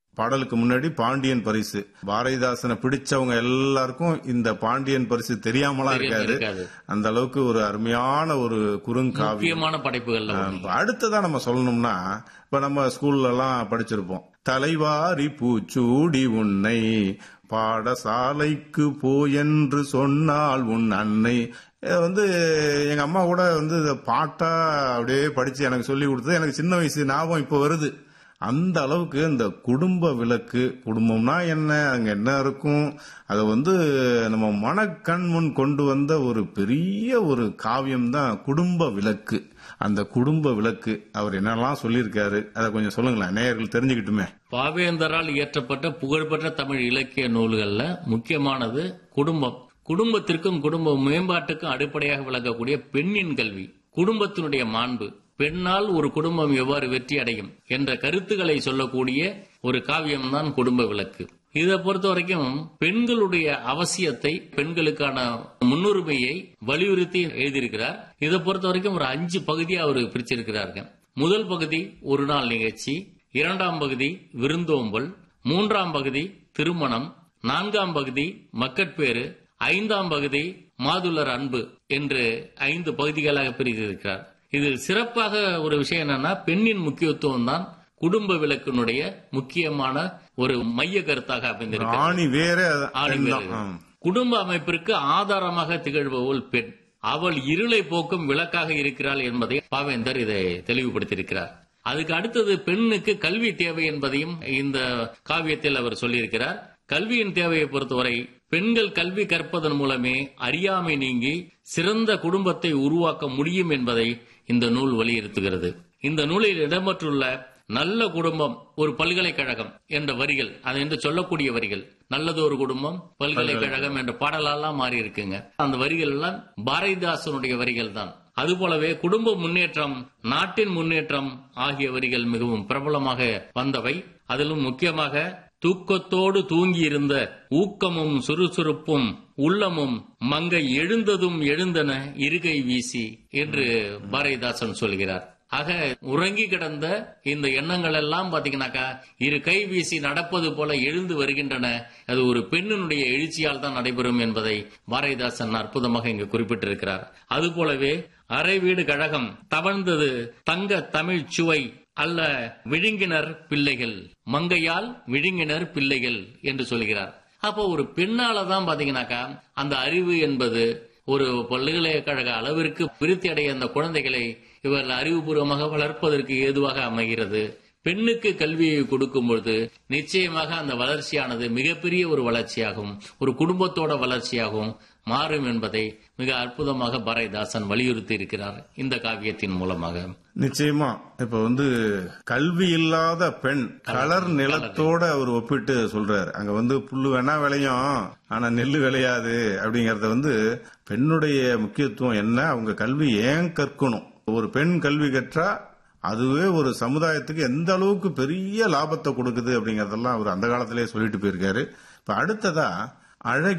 பாடலுக்கு முன்னாடி பாண்டியன் பரிசு பாரதிதாசனை பிடிச்சவங்க எல்லாருக்கும் இந்த பாண்டியன் பரிசு தெரியாமலாம் இருக்காது இருக்காது அந்த அளவுக்கு ஒரு அருமையான ஒரு குறுங்காவியம் முக்கியமான படைப்புகள்ல ஒண்ணு. இப்ப அடுத்ததா நம்ம சொல்லணும்னா இப்ப நம்ம ஸ்கூல்ல எல்லாம் படிச்சிருப்போம் தலைவாரி பூச்சூடி உன்னை பாடசாலைக்கு போ என்று சொன்னால் உன் அன்னை இத வந்து எங்க அம்மா கூட வந்து இத பாட்டா அப்படியே படிச்சு எனக்கு சொல்லி கொடுத்தது எனக்கு சின்ன வயசு ஞாபகம் இப்ப வருது அந்த அளவுக்கு இந்த குடும்ப விளக்கு குடும்பம்னா என்ன அங்க என்ன இருக்கும் அதை வந்து நம்ம மனக்கண் முன் கொண்டு வந்த ஒரு பெரிய ஒரு காவியம் தான் குடும்ப விளக்கு அந்த குடும்ப விளக்கு அவர் என்னெல்லாம் சொல்லியிருக்காரு அதை கொஞ்சம் சொல்லுங்களேன் நேயர்கள் தெரிஞ்சுக்கிட்டுமே பாவேந்தரால் இயற்றப்பட்ட புகழ்பெற்ற தமிழ் இலக்கிய நூல்கள்ல முக்கியமானது குடும்பம் குடும்பத்திற்கும் குடும்ப மேம்பாட்டுக்கும் அடிப்படையாக விளங்கக்கூடிய பெண்ணின் கல்வி குடும்பத்தினுடைய மாண்பு பெண்ணால் ஒரு குடும்பம் எவ்வாறு வெற்றி அடையும் என்ற கருத்துக்களை சொல்லக்கூடிய ஒரு காவியம்தான் குடும்ப விளக்கு இதை பொறுத்த வரைக்கும் பெண்களுடைய அவசியத்தை பெண்களுக்கான முன்னுரிமையை வலியுறுத்தி எழுதியிருக்கிறார் இதை பொறுத்த வரைக்கும் ஒரு அஞ்சு பகுதியா அவர் பிரிச்சிருக்கிறார்கள் முதல் பகுதி ஒரு நாள் நிகழ்ச்சி இரண்டாம் பகுதி விருந்தோம்பல் மூன்றாம் பகுதி திருமணம் நான்காம் பகுதி மக்கட்பேறு ஐந்தாம் பகுதி மாதுளர் அன்பு என்று ஐந்து பகுதிகளாக பிரித்திருக்கிறார் இதில் சிறப்பாக ஒரு விஷயம் என்னன்னா பெண்ணின் முக்கியத்துவம் தான் குடும்ப விளக்கினுடைய முக்கியமான ஒரு மைய கருத்தாக அமைந்திருக்கிறது ஆணி வேற ஆணி பெண் வேறு. தான். ஆம். குடும்ப அமைப்பிற்கு ஆதாரமாக திகழ்பவள் பெண் அவள் இருளை போக்கும் விளக்காக இருக்கிறாள் என்பதை பாவேந்தர் இதை தெளிவுபடுத்தியிருக்கிறார் அதுக்கு அடுத்தது பெண்ணுக்கு கல்வி தேவை என்பதையும் இந்த காவியத்தில் அவர் சொல்லியிருக்கிறார் கல்வியின் தேவையை பொறுத்தவரை பெண்கள் கல்வி கற்பதன் மூலமே அறியாமை நீங்கி சிறந்த குடும்பத்தை உருவாக்க முடியும் என்பதை இந்த நூல் வலியுறுத்துகிறது இந்த நூலில் இடம்பெற்றுள்ள நல்ல குடும்பம் ஒரு பல்கலைக்கழகம் என்ற வரிகள் அது என்று சொல்லக்கூடிய வரிகள் நல்லது ஒரு குடும்பம் பல்கலைக்கழகம் என்ற பாடலெல்லாம் மாறி இருக்குங்க அந்த வரிகள் எல்லாம் பாரதிதாசனுடைய வரிகள் தான் அதுபோலவே குடும்ப முன்னேற்றம் நாட்டின் முன்னேற்றம் ஆகிய வரிகள் மிகவும் பிரபலமாக வந்தவை அதிலும் முக்கியமாக தூக்கத்தோடு தூங்கியிருந்த ஊக்கமும் சுறுசுறுப்பும் உள்ளமும் மங்கை எழுந்ததும் எழுந்தன இருகை வீசி என்று பாரதிதாசன் சொல்கிறார் ஆக உறங்கி கிடந்த இந்த எண்ணங்கள் எல்லாம் பாத்தீங்கன்னாக்கா இரு கை வீசி நடப்பது போல எழுந்து வருகின்றன அது ஒரு பெண்ணினுடைய எழுச்சியால் தான் நடைபெறும் என்பதை பாரதிதாசன் அற்புதமாக இங்கு குறிப்பிட்டிருக்கிறார் அதுபோலவே அரை வீடு கழகம் தவழ்ந்தது தங்க தமிழ் சுவை அல்ல விழுங்கினர் பிள்ளைகள் மங்கையால் விழுங்கினர் பிள்ளைகள் என்று சொல்கிறார் அப்போ ஒரு பெண்ணால தான் பாத்தீங்கன்னாக்கா அந்த அறிவு என்பது ஒரு பல்கலைக்கழக அளவிற்கு விருத்தி அடைய அந்த குழந்தைகளை இவர்கள் அறிவுபூர்வமாக வளர்ப்பதற்கு ஏதுவாக அமைகிறது பெண்ணுக்கு கல்வியை கொடுக்கும் பொழுது நிச்சயமாக அந்த வளர்ச்சியானது மிகப்பெரிய ஒரு வளர்ச்சியாகும் ஒரு குடும்பத்தோட வளர்ச்சியாகவும் மாறும் என்பதை மிக அற்புதமாக பாரதிதாசன் வலியுறுத்தி இருக்கிறார் இந்த காவியத்தின் மூலமாக நிச்சயமா இப்ப வந்து கல்வி இல்லாத பெண் கலர் நிலத்தோட அவர் ஒப்பிட்டு சொல்றாரு அங்க வந்து புல்லு வேணா விளையும் ஆனா நெல்லு விளையாது அப்படிங்கறத வந்து பெண்ணுடைய முக்கியத்துவம் என்ன அவங்க கல்வி ஏன் கற்கணும் ஒரு பெண் கல்வி கற்றா அதுவே ஒரு சமுதாயத்துக்கு எந்த அளவுக்கு பெரிய லாபத்தை கொடுக்குது அப்படிங்கறதெல்லாம் அவர் அந்த காலத்திலேயே சொல்லிட்டு போயிருக்காரு இப்ப அடுத்ததா அழகிய